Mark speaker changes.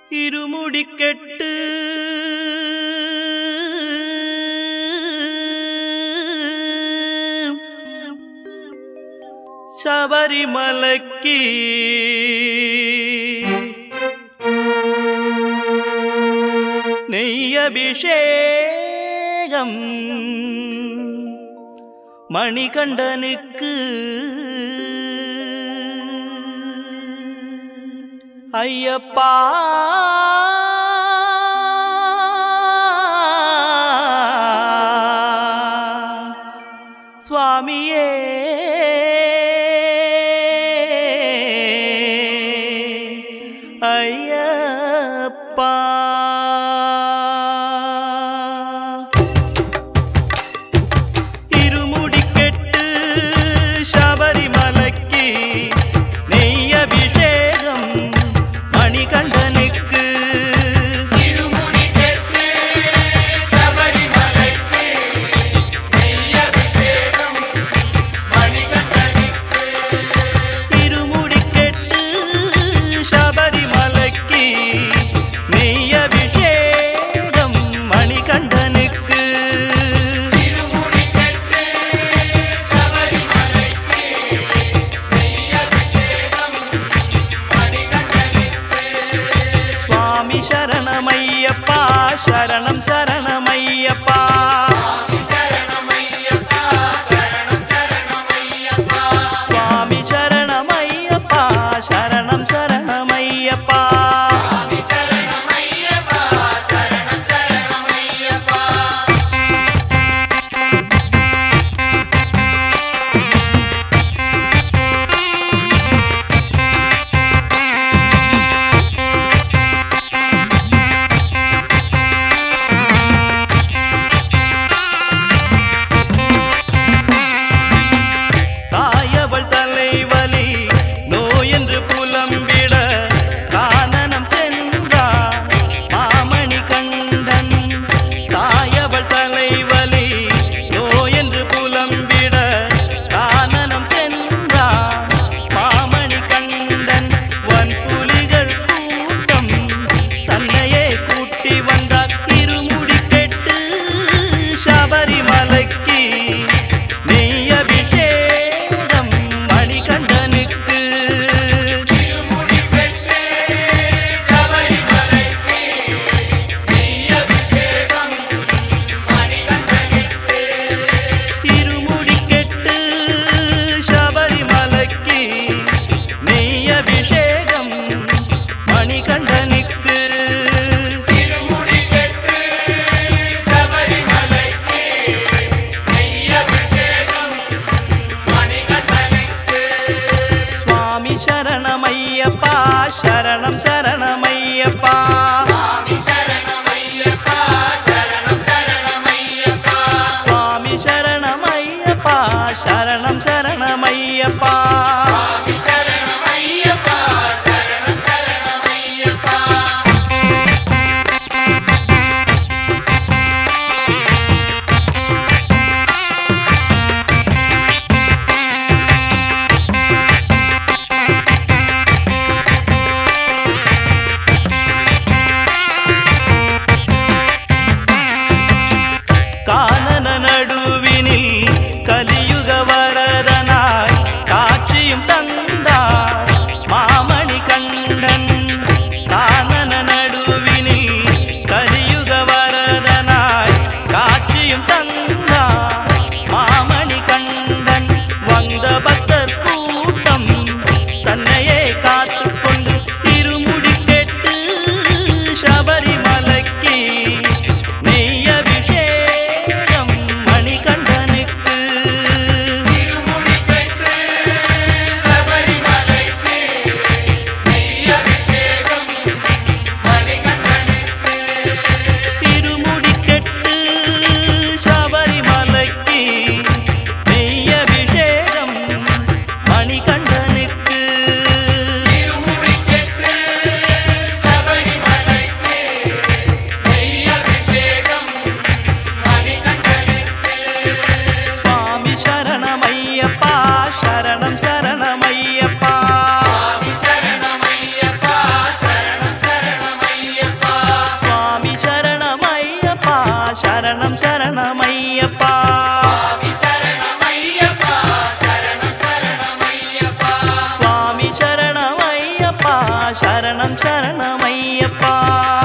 Speaker 1: இருமுடிக்கெட்டு சபரிமலைக்கு நெய்யபிஷேகம் மணிகண்டனுக்கு ஐயப்பா சுவாமியே ஐயப்பா இருமுடிக்கெட்டு சபரிமலைக்கு நெய்யபிஷேகம் மணிகண்டனுக்கு
Speaker 2: இருமுடி கெட்டு சபரிமலைக்கு நெய்யபிஷேகம் மணிகண்டனுக்கு
Speaker 1: இருமுடிக்கெட்டு சபரிமலைக்கு நெய்யபிஷேகம் மணிகண்டனுக்கு
Speaker 2: இருமுடி கெட்டு சபரிமலைக்கு நெய்யபிஷேகம் மணிகண்டனுக்கு
Speaker 1: சுவாமி சரணமையப்பா சரணம் சரணமையப்பா
Speaker 2: சரணமையப்பா சரணம் சரணமையப்பா
Speaker 1: சுவாமி சரணமையப்பா சரணம் சரணமையப்பா
Speaker 2: சரணமையப்பா சரணம் சரணமையப்பா
Speaker 1: தாயவள் தலைவலி நோயென்று புலம்பிட கானனம் சென்றான் மாமணி கண்டன் தாயவள் தலைவலி நோயென்று புலம்பிட கானனம் சென்றான் மாமணி கண்டன் வன்புலிகள் கூட்டம் தன்னையே கூட்டி வந்தார் இருமுடி கெட்டு சபரிமலைக்கு நெய் அபிஷேகம் மணிகண்டனுக்கு
Speaker 2: திருமுடி பெற்று சபரிமலைக்கு நெய்யபிஷேகம் மணிகண்டனுக்கு
Speaker 1: இருமுடி கெட்டு சபரிமலைக்கு நெய் அபிஷேகம் மணிகண்டனுக்கு
Speaker 2: திருமுடி பெற்று சபரிமலைக்கு நெய்யபிஷேகம் மணிகண்டனுக்கு
Speaker 1: சுவாமி சரணமையப்பா சரணம் சரணமையப்பா
Speaker 2: சுவாமி சரணமையப்பா சரணம் சரணமையப்பா
Speaker 1: சுவாமி சரணமையப்பா சரணம் சரணமையப்பா
Speaker 2: சுவாமி சரணமையப்பா சரணம் சரணமையப்பா
Speaker 1: கானன நடுவினில் கலியுக வரதனாய் காட்சியும் தந்தார் மாமணி கண்டன் கானன நடுவினில் கலியுக வரதனாய் காட்சியும் தந்தார் மாமணி கண்டன் வந்த பக்தர் கூட்டம் தன்னையே காத்துக்கொண்டு இருமுடி கெட்டு சபரிமலைக்கு நெய் அபிஷேகம் மணிகண்டனுக்கு
Speaker 2: திருமுடி பெற்று சபரிமலைக்கு நெய்யபிஷேகம் மணிகண்டனுக்கு
Speaker 1: இருமுடி கெட்டு சபரிமலைக்கு சரணம் சரணமையப்பா
Speaker 2: சுவாமி சரணமையப்பா சரணம் சரணமையப்பா
Speaker 1: சுவாமி சரணமையப்பா சரணம் சரணமையப்பா